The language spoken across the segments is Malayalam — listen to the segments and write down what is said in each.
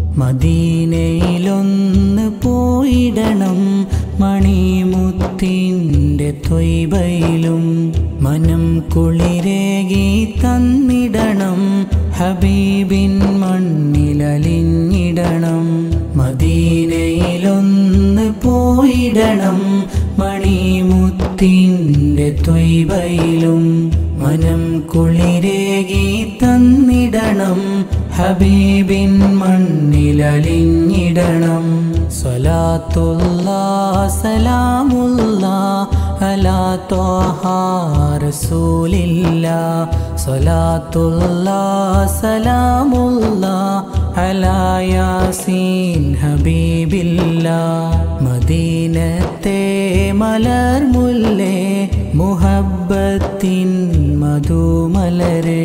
മദീനയിലൊന്ന് പോയിടണം മണിമുത്തിൻ്റെ ത്വയ്ബയിലും മനം കുളിരേകി തന്നിടണം ഹബീബിൻ മണ്ണിലലിഞ്ഞിടണം മദീനയിലൊന്ന് പോയിടണം മണിമുത്തിൻ്റെ ത്വയ്ബയിലും മനം കുളിരേകി തന്നിടണം ഹബീബിൻ മണ്ണിലലിഞ്ഞിടണം സ്വലാത്തുള്ള സലാമുള്ള അലാ ത്വാഹ റസൂലില്ല സ്വലാത്തുള്ള സലാമുള്ള അലാ യാസീൻ ഹബീബില്ല മദീനത്തെ മലർമുല്ലേ മുഹബത്തിൻ മധുമലരെ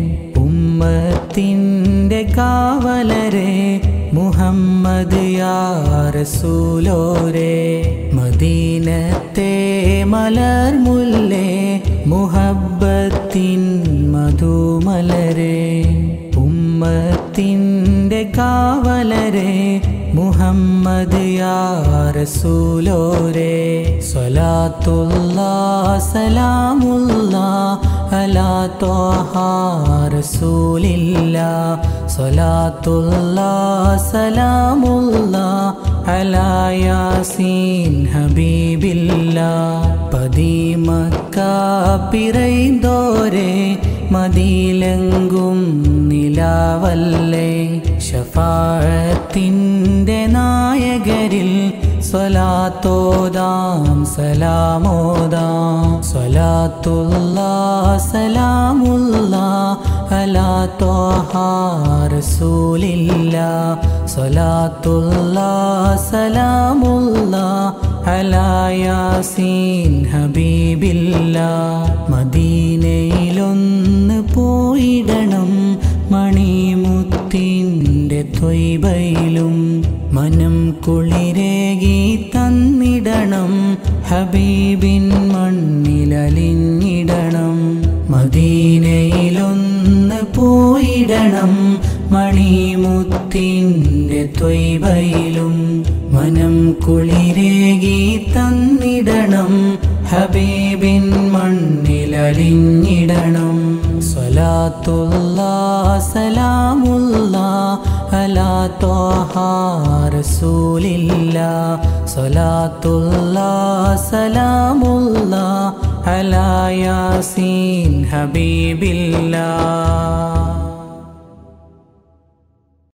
ഉമ്മത്തിൻ്റെ കാവലരെ മുഹമ്മദ് യാ റസൂലോരെ മദീനത്തെ മലർമുല്ലേ മുഹബത്തിൻ മധുമലരെ ഉമ്മത്തിൻ്റെ കാവലരെ മുഹമ്മദ് യാ റസൂലോരെ സ്വലാത്തുള്ള സലാമുള്ള അലാ ത്വാഹ റസൂലില്ല സ്വലാത്തുള്ള സലാമുള്ള അലാ യാസീൻ ഹബീബില്ല പതിമക്ക പിറൈന്തോരെ മതിലെങ്കും നിലാവല്ലേ ഷഫാഴത്തിൻ്റെ നായകരിൽ സ്വലാത്തോദാം സലാമോദാം സ്വലാത്തുള്ള സലാമുള്ള അലാ ത്വാഹ റസൂലില്ല സ്വലാത്തുള്ള സലാമുള്ള അലാ യാസീൻ ഹബീബില്ല മദീനയിലൊന്ന് പോയിടണം മണിമുത്തിൻ്റെ ത്വയ്ബയിലും മനം കുളിരേകി തന്നിടണം ഹബീബിൻ മണ്ണിലലിഞ്ഞിടണം മദീനയിലൊന്ന് പോയിടണം മണിമുത്തിൻ്റെ ത്വയ്ബയിലും മനം കുളിരേകി തന്നിടണം ഹബീബിൻ മണ്ണിലലിഞ്ഞിടണം സ്വലാത്തുള്ള സലാമുള്ള അലാ ത്വാഹ റസൂലില്ല സ്വലാത്തുള്ള സലാമുള്ള അലാ യാസീൻ ഹബീബില്ല